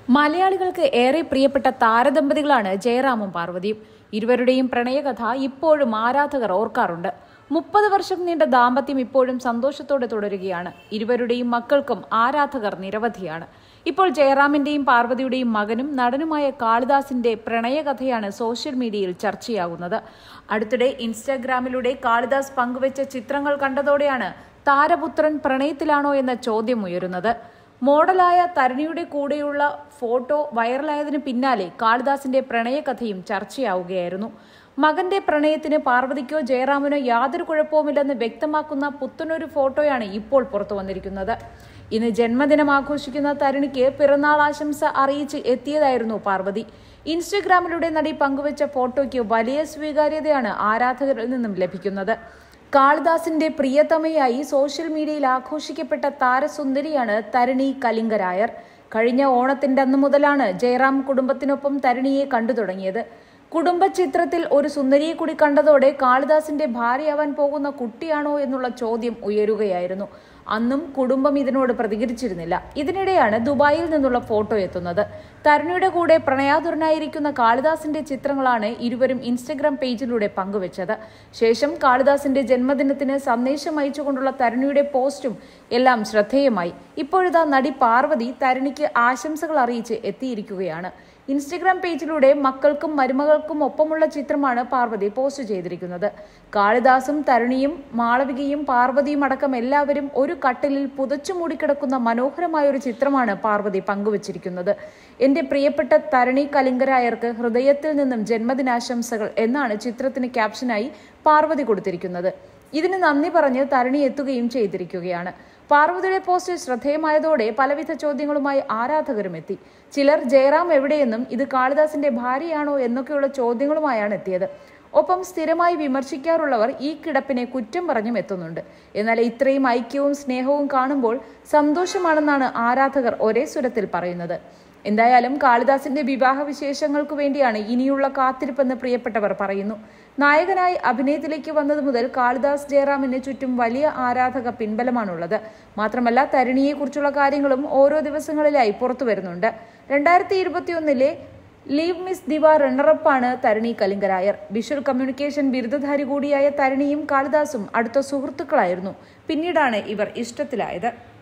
മലയാളികൾക്ക് ഏറെ പ്രിയപ്പെട്ട താരദമ്പതികളാണ് ജയറാമും പാർവതിയും ഇരുവരുടെയും പ്രണയകഥ ഇപ്പോഴും ആരാധകർ ഓർക്കാറുണ്ട് മുപ്പത് വർഷം നീണ്ട ദാമ്പത്യം ഇപ്പോഴും സന്തോഷത്തോടെ തുടരുകയാണ് ഇരുവരുടെയും മക്കൾക്കും ആരാധകർ നിരവധിയാണ് ഇപ്പോൾ ജയറാമിന്റെയും പാർവതിയുടെയും മകനും നടനുമായ കാളിദാസിന്റെ പ്രണയകഥയാണ് സോഷ്യൽ മീഡിയയിൽ ചർച്ചയാകുന്നത് അടുത്തിടെ ഇൻസ്റ്റാഗ്രാമിലൂടെ കാളിദാസ് പങ്കുവച്ച ചിത്രങ്ങൾ കണ്ടതോടെയാണ് താരപുത്രൻ പ്രണയത്തിലാണോ എന്ന ചോദ്യം ഉയരുന്നത് മോഡലായ തരണിയുടെ കൂടെയുള്ള ഫോട്ടോ വൈറലായതിനു പിന്നാലെ കാളിദാസിന്റെ പ്രണയകഥയും ചർച്ചയാവുകയായിരുന്നു മകന്റെ പ്രണയത്തിന് പാർവതിക്കോ ജയറാമിനോ യാതൊരു കുഴപ്പവുമില്ലെന്ന് വ്യക്തമാക്കുന്ന പുത്തനൊരു ഫോട്ടോയാണ് ഇപ്പോൾ പുറത്തു വന്നിരിക്കുന്നത് ഇന്ന് ജന്മദിനം ആഘോഷിക്കുന്ന തരുണിക്ക് പിറന്നാൾ ആശംസ അറിയിച്ച് എത്തിയതായിരുന്നു പാർവതി ഇൻസ്റ്റഗ്രാമിലൂടെ നടി പങ്കുവച്ച ഫോട്ടോയ്ക്ക് വലിയ സ്വീകാര്യതയാണ് ആരാധകരിൽ നിന്നും ലഭിക്കുന്നത് കാളിദാസിന്റെ പ്രിയതമയായി സോഷ്യൽ മീഡിയയിൽ ആഘോഷിക്കപ്പെട്ട താരസുന്ദരിയാണ് തരുണി കലിംഗരായർ കഴിഞ്ഞ ഓണത്തിന്റെ അന്ന് മുതലാണ് ജയറാം കുടുംബത്തിനൊപ്പം തരുണിയെ കണ്ടു തുടങ്ങിയത് കുടുംബ ചിത്രത്തിൽ ഒരു സുന്ദരിയെ കൂടി കണ്ടതോടെ കാളിദാസിന്റെ ഭാര്യയാവാൻ പോകുന്ന കുട്ടിയാണോ എന്നുള്ള ചോദ്യം ഉയരുകയായിരുന്നു അന്നും കുടുംബം ഇതിനോട് പ്രതികരിച്ചിരുന്നില്ല ഇതിനിടെയാണ് ദുബായിൽ നിന്നുള്ള ഫോട്ടോ എത്തുന്നത് തരുണിയുടെ കൂടെ പ്രണയാതുരനായിരിക്കുന്ന കാളിദാസിന്റെ ചിത്രങ്ങളാണ് ഇരുവരും ഇൻസ്റ്റഗ്രാം പേജിലൂടെ പങ്കുവച്ചത് ശേഷം കാളിദാസിന്റെ ജന്മദിനത്തിന് സന്ദേശം അയച്ചുകൊണ്ടുള്ള തരുണിയുടെ പോസ്റ്റും എല്ലാം ശ്രദ്ധേയമായി ഇപ്പോഴിതാ നടി പാർവതി തരുണിക്ക് ആശംസകൾ അറിയിച്ച് എത്തിയിരിക്കുകയാണ് ഇൻസ്റ്റഗ്രാം പേജിലൂടെ മക്കൾക്കും മരുമകൾക്കും ഒപ്പമുള്ള ചിത്രമാണ് പാർവതി പോസ്റ്റ് ചെയ്തിരിക്കുന്നത് കാളിദാസും തരുണിയും മാളവികയും പാർവതിയും അടക്കം എല്ലാവരും ഒരു കട്ടിലിൽ പുതച്ചു മൂടിക്കിടക്കുന്ന മനോഹരമായ ഒരു ചിത്രമാണ് പാർവതി പങ്കുവച്ചിരിക്കുന്നത് എന്റെ പ്രിയപ്പെട്ട തരണി കലിംഗരായർക്ക് ഹൃദയത്തിൽ നിന്നും ജന്മദിനാശംസകൾ എന്നാണ് ചിത്രത്തിന് ക്യാപ്ഷനായി പാർവതി കൊടുത്തിരിക്കുന്നത് ഇതിന് നന്ദി പറഞ്ഞ് തരണി എത്തുകയും ചെയ്തിരിക്കുകയാണ് പാർവതിയുടെ പോസ്റ്റ് ശ്രദ്ധേയമായതോടെ പലവിധ ചോദ്യങ്ങളുമായി ആരാധകരും എത്തി ചിലർ ജയറാം എവിടെയെന്നും ഇത് കാളിദാസിന്റെ ഭാര്യയാണോ എന്നൊക്കെയുള്ള ചോദ്യങ്ങളുമായാണ് എത്തിയത് ഒപ്പം സ്ഥിരമായി വിമർശിക്കാറുള്ളവർ ഈ കിടപ്പിനെ കുറ്റം പറഞ്ഞും എത്തുന്നുണ്ട് എന്നാൽ ഇത്രയും ഐക്യവും സ്നേഹവും കാണുമ്പോൾ സന്തോഷമാണെന്നാണ് ആരാധകർ ഒരേ സ്വരത്തിൽ പറയുന്നത് എന്തായാലും കാളിദാസിന്റെ വിവാഹ വിശേഷങ്ങൾക്കു വേണ്ടിയാണ് ഇനിയുള്ള കാത്തിരിപ്പെന്ന് പ്രിയപ്പെട്ടവർ പറയുന്നു നായകനായി അഭിനയത്തിലേക്ക് വന്നത് മുതൽ കാളിദാസ് ജയറാമിന് ചുറ്റും വലിയ ആരാധക പിൻബലമാണുള്ളത് മാത്രമല്ല തരുണിയെക്കുറിച്ചുള്ള കാര്യങ്ങളും ഓരോ ദിവസങ്ങളിലായി പുറത്തു വരുന്നുണ്ട് രണ്ടായിരത്തി ഇരുപത്തിയൊന്നിലെ ലീവ് മിസ് ദിവ റണ്ണറപ്പാണ് തരണി കലിംഗരായർ വിഷ്വൽ കമ്മ്യൂണിക്കേഷൻ ബിരുദധാരി കൂടിയായ തരണിയും കാളിദാസും അടുത്ത സുഹൃത്തുക്കളായിരുന്നു പിന്നീടാണ് ഇവർ ഇഷ്ടത്തിലായത്